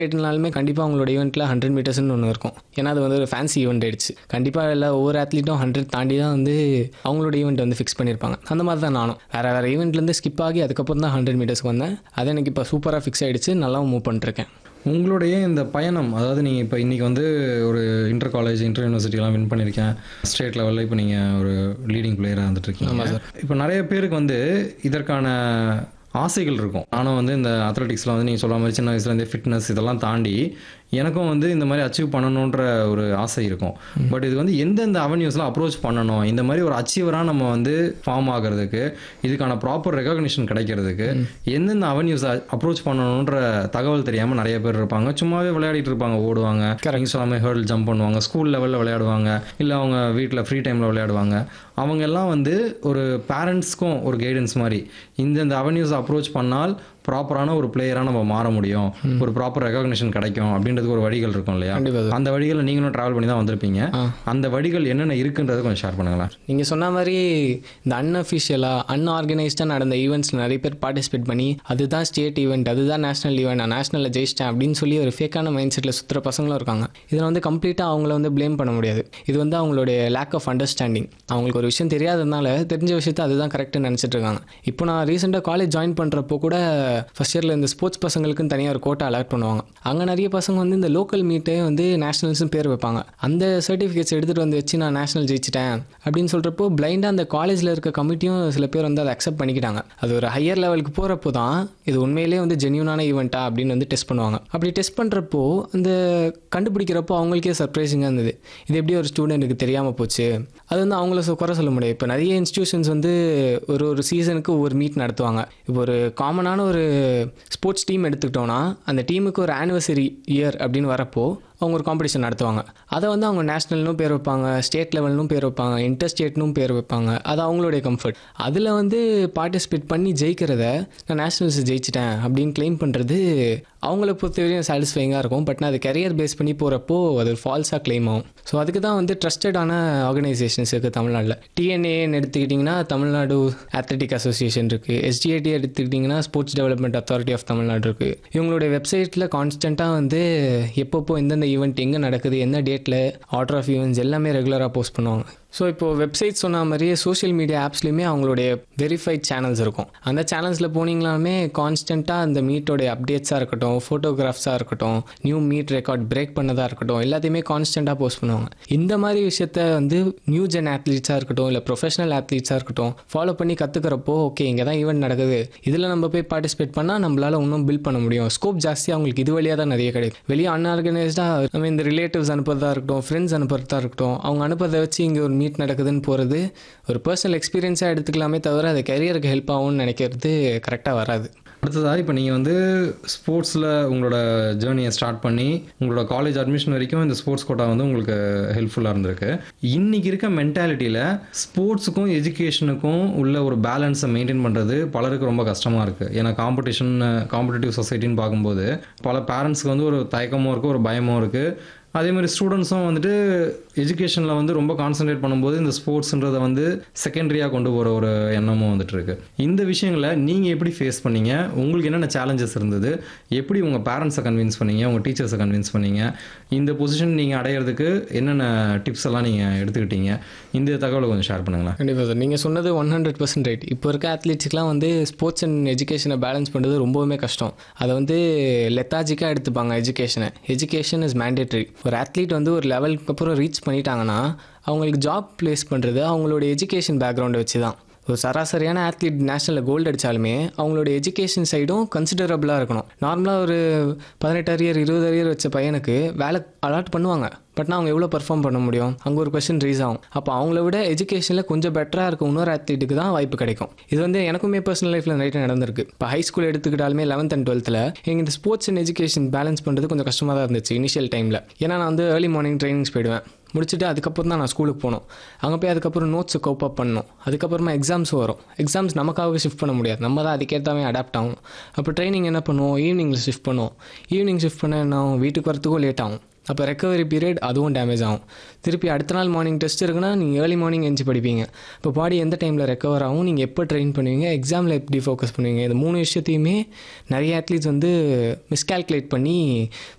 நாளுமே கண்டிப்பாக அவங்களோட ஈவெண்ட்டில் ஹண்ட்ரட் மீட்டர்ஸ்னு ஒன்று இருக்கும் ஏன்னா அது வந்து ஒரு ஃபேன்சி ஈவெண்ட் ஆயிடுச்சு கண்டிப்பாக எல்லா ஒவ்வொரு அத்லீட்டும் ஹண்ட்ரட் தாண்டி தான் வந்து அவங்களோட ஈவெண்ட் வந்து ஃபிக்ஸ் பண்ணியிருப்பாங்க அந்த மாதிரி தான் நானும் வேறு வேறு ஈவெண்ட்லேருந்து ஸ்கிப் ஆகி அதுக்கப்புறம் தான் ஹண்ட்ரட் மீட்டர்ஸ்க்கு வந்தேன் அது எனக்கு இப்போ சூப்பராக ஃபிக்ஸ் ஆயிடுச்சு நல்லா மூவ் பண்ணிருக்கேன் உங்களுடைய இந்த பயணம் அதாவது நீங்கள் இப்போ இன்றைக்கி வந்து ஒரு இன்டர் காலேஜ் இன்டர் யூனிவர்சிட்டிலாம் வின் பண்ணியிருக்கேன் ஸ்டேட் லெவலில் இப்போ நீங்கள் ஒரு லீடிங் பிளேயராக வந்துட்டு இருக்கீங்க இப்போ நிறைய பேருக்கு வந்து இதற்கான ஆசைகள் இருக்கும் நானும் வந்து இந்த அத்லெட்டிக்ஸில் வந்து நீங்கள் சொல்ல மாதிரி சின்ன வயசுலேருந்தே ஃபிட்னஸ் இதெல்லாம் தாண்டி எனக்கும் வந்து இந்த மாதிரி அச்சீவ் பண்ணணுன்ற ஒரு ஆசை இருக்கும் பட் இது வந்து எந்தெந்த அவென்யூஸ்லாம் அப்ரோச் பண்ணணும் இந்த மாதிரி ஒரு அச்சீவராக நம்ம வந்து ஃபார்ம் ஆகிறதுக்கு இதுக்கான ப்ராப்பர் ரெகக்னிஷன் கிடைக்கிறதுக்கு எந்தெந்த அவென்யூஸ் அப்ரோச் பண்ணணுன்ற தகவல் தெரியாமல் நிறைய பேர் இருப்பாங்க சும்மாவே விளையாடிட்டு இருப்பாங்க ஓடுவாங்க நீங்கள் சொல்லாம ஹேர்ல் ஜம்ப் பண்ணுவாங்க ஸ்கூல் லெவலில் விளையாடுவாங்க இல்லை அவங்க வீட்டில் ஃப்ரீ டைமில் விளையாடுவாங்க அவங்க எல்லாம் வந்து ஒரு பேரண்ட்ஸ்க்கும் ஒரு கைடன்ஸ் மாதிரி இந்தந்த அவென்யூஸ் அப்ரோச் பண்ணால் ப்ராப்பரான ஒரு பிளேயராக நம்ம மாற முடியும் ஒரு ப்ராப்பர் ரெகக்னிஷன் கிடைக்கும் அப்படின்றதுக்கு ஒரு வழிகள் இருக்கும் இல்லையா கண்டிப்பாக அந்த வழிகளை நீங்களும் ட்ராவல் பண்ணி தான் வந்திருப்பீங்க அந்த வழிகள் என்னென்ன இருக்குன்றதை கொஞ்சம் ஷேர் பண்ணுங்களேன் நீங்கள் சொன்ன மாதிரி இந்த அன்அஃபிஷியலாக அன்ஆர்கனைஸ்டாக நடந்த ஈவெண்ட்ஸில் நிறைய பேர் பார்ட்டிசிபேட் பண்ணி அதுதான் ஸ்டேட் ஈவெண்ட் அதுதான் நேஷனல் ஈவெண்ட் நான் நேஷனலில் ஜெயிச்சிட்டேன் அப்படின்னு சொல்லி ஒரு ஃபேக்கான மைண்ட் செட்டில் சுற்றுற பசங்களும் இருக்காங்க இதில் வந்து கம்ப்ளீட்டாக அவங்கள வந்து ப்ளேம் பண்ண முடியாது இது வந்து அவங்களுடைய லேக் ஆஃப் அண்டர்ஸ்டாண்டிங் அவங்களுக்கு ஒரு விஷயம் தெரியாததுனால தெரிஞ்ச விஷயத்தை அதுதான் கரெக்டாக நினச்சிட்டு இருக்காங்க இப்போ நான் ரீசெண்டாக காலேஜ் ஜாயின் பண்ணுறப்போ கூட ஃபஸ்ட் இயரில் இந்த ஸ்போர்ட்ஸ் பசங்களுக்குன்னு தனியாக ஒரு கோட்டா அலாட் பண்ணுவாங்க அங்கே நிறைய பசங்க வந்து இந்த லோக்கல் மீட்டே வந்து நேஷனல்ஸ்னு பேர் வைப்பாங்க அந்த சர்டிஃபிகேட்ஸ் எடுத்துகிட்டு வந்து வச்சு நான் நேஷனல் ஜெயிச்சிட்டேன் அப்படின்னு சொல்கிறப்போ பிளைண்டாக அந்த காலேஜில் இருக்க கமிட்டியும் சில பேர் வந்து அதை அக்செப்ட் பண்ணிக்கிட்டாங்க அது ஒரு ஹையர் லெவலுக்கு போகிறப்போ தான் இது உண்மையிலேயே வந்து ஜென்யூனான ஈவெண்ட்டா அப்படின்னு வந்து டெஸ்ட் பண்ணுவாங்க அப்படி டெஸ்ட் பண்ணுறப்போ அந்த கண்டுபிடிக்கிறப்போ அவங்களுக்கே சர்ப்ரைசிங்காக இருந்தது இது எப்படி ஒரு ஸ்டூடெண்ட்டுக்கு தெரியாமல் போச்சு அது வந்து அவங்கள சொ- குறை சொல்ல முடியாது இப்போ நிறைய இன்ஸ்டியூஷன்ஸ் வந்து ஒரு ஒரு சீசனுக்கு ஒரு மீட் நடத்துவாங்க இப்போ ஒரு காமனான ஒரு ஸ்போர்ட்ஸ் டீம் எடுத்துக்கிட்டோம்னா அந்த டீமுக்கு ஒரு ஆனிவர்சரி இயர் அப்படின்னு வரப்போ அவங்க ஒரு காம்படிஷன் நடத்துவாங்க அதை வந்து அவங்க நேஷ்னல்னும் பேர் வைப்பாங்க ஸ்டேட் லெவல்னும் பேர் வைப்பாங்க இன்டர் ஸ்டேட்னும் பேர் வைப்பாங்க அது அவங்களுடைய கம்ஃபர்ட் அதில் வந்து பார்ட்டிசிபேட் பண்ணி ஜெயிக்கிறத நான் நேஷ்னல்ஸ் ஜெயிச்சிட்டேன் அப்படின்னு க்ளைம் பண்ணுறது அவங்கள பொறுத்தவரையும் சாட்டிஸ்ஃபைங்காக இருக்கும் பட் நான் அது கரியர் பேஸ் பண்ணி போகிறப்போ அது ஃபால்ஸாக க்ளைம் ஆகும் ஸோ அதுக்கு தான் வந்து ட்ரஸ்டடான ஆர்கனைசேஷன்ஸ் இருக்குது தமிழ்நாட்டில் டிஎன்ஏன்னு எடுத்துக்கிட்டிங்கன்னா தமிழ்நாடு அத்லெட்டிக் அசோசியேஷன் இருக்குது எஸ்டிஐடி எடுத்துக்கிட்டிங்கன்னா sports development authority of Tamil Nadu இருக்குது இவங்களுடைய வெப்சைட்டில் கான்ஸ்டண்ட்டாக வந்து எப்பப்போ எந்தெந்த ஈவெண்ட் எங்கே நடக்குது என்ன டேட்டில் ஆர்டர் ஆஃப் ஈவெண்ட்ஸ் எல்லாமே ரெகுலராக போஸ்ட் பண்ணுவாங்க ஸோ இப்போது வெப்சைட் சொன்ன மாதிரியே சோஷியல் மீடியா ஆப்ஸ்லையுமே அவங்களுடைய வெரிஃபைட் சேனல்ஸ் இருக்கும் அந்த சேனல்ஸில் போனீங்களாமே கான்ஸ்டண்ட்டாக அந்த மீட்டோடைய அப்டேட்ஸாக இருக்கட்டும் ஃபோட்டோகிராஃப்ஸாக இருக்கட்டும் நியூ மீட் ரெக்கார்ட் பிரேக் பண்ணதாக இருக்கட்டும் எல்லாத்தையுமே கான்ஸ்டண்ட்டாக போஸ்ட் பண்ணுவாங்க இந்த மாதிரி விஷயத்த வந்து நியூ ஜென் ஆத்லீட்ஸாக இருக்கட்டும் இல்லை ப்ரொஃபஷனல் ஆத்லீட்ஸாக இருக்கட்டும் ஃபாலோ பண்ணி கற்றுக்கிறப்போ ஓகே இங்கே தான் ஈவெண்ட் நடக்குது இதில் நம்ம போய் பார்ட்டிசிபேட் பண்ணால் நம்மளால் இன்னும் பில்ட் பண்ண முடியும் ஸ்கோப் ஜாஸ்தியாக அவங்களுக்கு இது வழியாக தான் நிறைய கிடைக்கும் வெளியே அன்ஆர்கனைஸ்டாக நம்ம இந்த ரிலேட்டிவ்ஸ் அனுப்புறதா இருக்கட்டும் ஃப்ரெண்ட்ஸ் அனுப்புறதா இருக்கட்டும் அவங்க அனுப்புறதை வச்சு இங்கே ஒரு மீட் நடக்குதுன்னு போகிறது ஒரு பர்சனல் எக்ஸ்பீரியன்ஸாக எடுத்துக்கலாமே தவிர அது கரியருக்கு ஹெல்ப் ஆகும்னு நினைக்கிறது கரெக்டாக வராது அடுத்ததாக இப்போ நீங்கள் வந்து ஸ்போர்ட்ஸில் உங்களோட ஜேர்னியை ஸ்டார்ட் பண்ணி உங்களோட காலேஜ் அட்மிஷன் வரைக்கும் இந்த ஸ்போர்ட்ஸ் கோட்டா வந்து உங்களுக்கு ஹெல்ப்ஃபுல்லாக இருந்திருக்கு இன்னைக்கு இருக்க மென்டாலிட்டியில் ஸ்போர்ட்ஸுக்கும் எஜுகேஷனுக்கும் உள்ள ஒரு பேலன்ஸை மெயின்டைன் பண்ணுறது பலருக்கு ரொம்ப கஷ்டமாக இருக்குது ஏன்னா காம்படிஷன் காம்படிட்டிவ் சொசைட்டின்னு பார்க்கும்போது பல பேரண்ட்ஸ்க்கு வந்து ஒரு தயக்கமும் இருக்குது ஒரு பயமும் இருக்குது அதே மாதிரி ஸ்டூடெண்ட்ஸும் வந்துட்டு எஜுகேஷனில் வந்து ரொம்ப கான்சென்ட்ரேட் பண்ணும்போது இந்த ஸ்போர்ட்ஸ்ன்றதை வந்து செகண்டரியாக கொண்டு போகிற ஒரு எண்ணமும் வந்துட்டு இருக்கு இந்த விஷயங்களை நீங்கள் எப்படி ஃபேஸ் பண்ணீங்க உங்களுக்கு என்னென்ன சேலஞ்சஸ் இருந்தது எப்படி உங்கள் பேரண்ட்ஸை கன்வின்ஸ் பண்ணீங்க உங்கள் டீச்சர்ஸை கன்வின்ஸ் பண்ணீங்க இந்த பொசிஷன் நீங்கள் அடையிறதுக்கு என்னென்ன டிப்ஸ் எல்லாம் நீங்கள் எடுத்துக்கிட்டீங்க இந்த தகவலை கொஞ்சம் ஷேர் பண்ணுங்களேன் கண்டிப்பாக சார் நீங்கள் சொன்னது ஒன் ஹண்ட்ரட் பர்சன்ட் ரைட் இப்போ இருக்க அத்லீட்ஸ்க்குலாம் வந்து ஸ்போர்ட்ஸ் அண்ட் எஜுகேஷனை பேலன்ஸ் பண்ணுறது ரொம்பவுமே கஷ்டம் அதை வந்து லெத்தாஜிக்காக எடுத்துப்பாங்க எஜுகேஷனை எஜுகேஷன் இஸ் மேண்டேட்ரி ஒரு அத்லீட் வந்து ஒரு லெவலுக்கு அப்புறம் ரீச் பண்ணிட்டாங்கன்னா அவங்களுக்கு ஜாப் ப்ளேஸ் பண்ணுறது அவங்களோட எஜுகேஷன் பேக்ரவுண்டை வச்சு தான் ஒரு சராசரியான ஆத்லீட் நேஷனலில் கோல்டு அடித்தாலுமே அவங்களோட எஜுகேஷன் சைடும் கன்சிடரபிளாக இருக்கணும் நார்மலாக ஒரு பதினெட்டு அரியர் இருபது அரியர் வச்ச பையனுக்கு வேலை அலாட் பண்ணுவாங்க பட் நான் அவங்க எவ்வளோ பெர்ஃபார்ம் பண்ண முடியும் அங்கே ஒரு கொஸ்டின் ரீஸ் ஆகும் அப்போ அவங்கள விட எஜுகேஷனில் கொஞ்சம் பெட்டராக இருக்க இன்னொரு அத்லீட்டுக்கு தான் வாய்ப்பு கிடைக்கும் இது வந்து எனக்குமே பர்சனல் லைஃப்பில் நிறைய நடந்திருக்கு இப்போ ஹை ஸ்கூல் எடுத்துக்கிட்டாலுமே லெவன்த் அண்ட் டுவெல்த்தில் எங்கள் இந்த ஸ்போர்ட்ஸ் அண்ட் எஜுகேஷன் பேலன்ஸ் பண்ணுறது கொஞ்சம் கஷ்டமாக தான் இருந்துச்சு இனிஷியல் டைமில் ஏன்னா நான் வந்து ஏர்லி மார்னிங் ட்ரைனிங்ஸ் போயிடுவேன் முடிச்சுட்டு அதுக்கப்புறம் தான் நான் ஸ்கூலுக்கு போனோம் அங்கே போய் அதுக்கப்புறம் நோட்ஸை கோப் அப் பண்ணணும் அதுக்கப்புறமா எக்ஸாம்ஸ் வரும் எக்ஸாம்ஸ் நமக்காக ஷிஃப்ட் பண்ண முடியாது நம்ம தான் அதுக்கேற்றாவே அடாப்ட் ஆகணும் அப்போ ட்ரைனிங் என்ன பண்ணுவோம் ஈவினிங்கில் ஷிஃப்ட் பண்ணுவோம் ஈவினிங் ஷிஃப்ட் பண்ண என்ன ஆகும் வீட்டுக்கு வரத்துக்கும் லேட் ஆகும் அப்போ ரெக்கவரி பீரியட் அதுவும் டேமேஜ் ஆகும் திருப்பி அடுத்த நாள் மார்னிங் டெஸ்ட் இருக்குன்னா நீங்கள் ஏர்லி மார்னிங் எஞ்சி படிப்பீங்க இப்போ பாடி எந்த டைமில் ரெக்கவர் ஆகும் நீங்கள் எப்போ ட்ரெயின் பண்ணுவீங்க எக்ஸாமில் எப்படி ஃபோக்கஸ் பண்ணுவீங்க இந்த மூணு விஷயத்தையுமே நிறைய அத்லீட்ஸ் வந்து மிஸ்கால்குலேட் பண்ணி